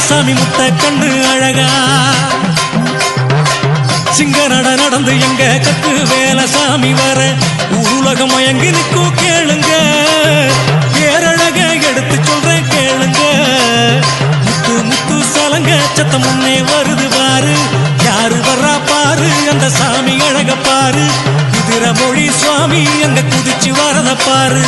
சாமி முத்த கண்ணு அழகா சிங்க நட நடந்து எங்க கக்கு வேலை சாமி வர உலகம் மயங்கி நிற்கும் கேளுங்க பேரழக எடுத்து சொல்றேன் கேளுங்க முத்து முத்து சலங்க சத்தம் முன்னே வருது பாரு யாரு வர்றா பாரு அந்த சாமி அழக பாரு குதிர மொழி சுவாமி அங்க குதிச்சு வரத பாரு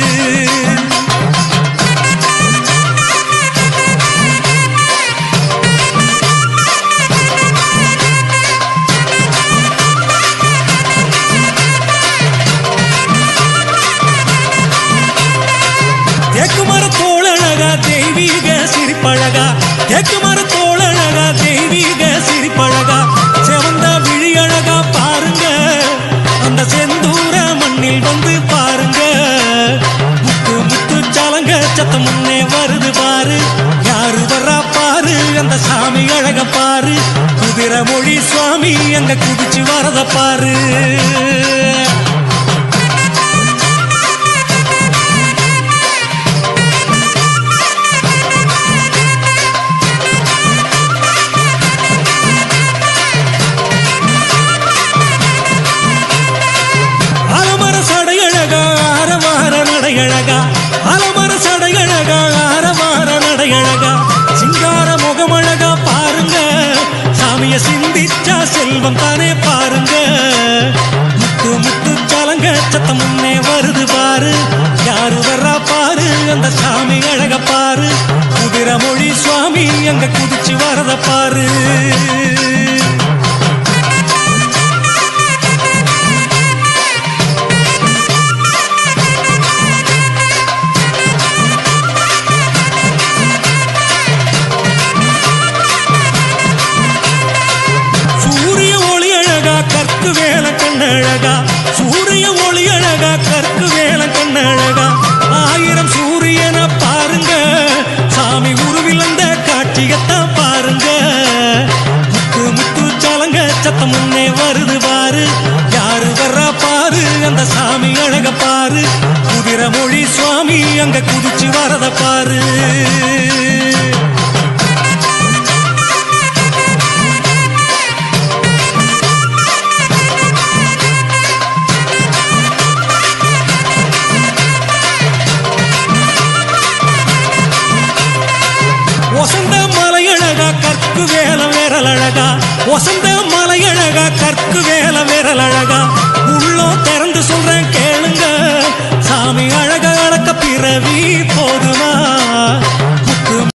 தேக்குமர தோழழகா தெய்வீக சிரிப்பழகா தேக்குமர தோழழகா தெய்வீக சிரிப்பழகா செவந்த விழியழகா பாருங்க அந்த செந்தூர மண்ணில் வந்து பாருங்க முத்து முத்து சலங்க சத்தம் முன்னே வருது பாரு யாரு வர்றா பாரு அந்த சாமி அழக பாரு குதிரை மொழி சுவாமி அங்க குதிச்சு வரத பாரு அலமர சடையழகா ஆரவார நடையழகா அலமர சடையழகா ஆரவார நடையழகா சிங்கார முகமழகா பாருங்க சாமிய சிந்திச்சா செல்வம் தானே பாருங்க முத்து முத்து சலங்க சத்தம் முன்னே வருது பாரு யாரு வர்றா பாரு அந்த சாமி அழக பாரு குதிரை மொழி சுவாமி அங்க குதிச்சு வரத பாரு சூரிய ஒளி அழகா கற்கு வேல கண்ணழகா சூரிய ஒளி அழகா கற்கு வேல கண்ணழகா ஆயிரம் சூரியனை பாருங்க சாமி உருவில் அந்த காட்சியத்தான் பாருங்க முத்து முத்து சலங்க சத்தம் முன்னே வருது பாரு யாரு வர்றா பாரு அந்த சாமி அழக பாரு குதிரை மொழி சுவாமி அங்க குதிச்சு வரத பாரு வசந்த மலையழகா கற்கு வேல விரல் அழகா வசந்த மலையழகா கற்கு வேல விரல் அழகா உள்ளம் திறந்து சொல்றேன் கேளுங்க சாமி அழக அழக்க பிறவி போதும்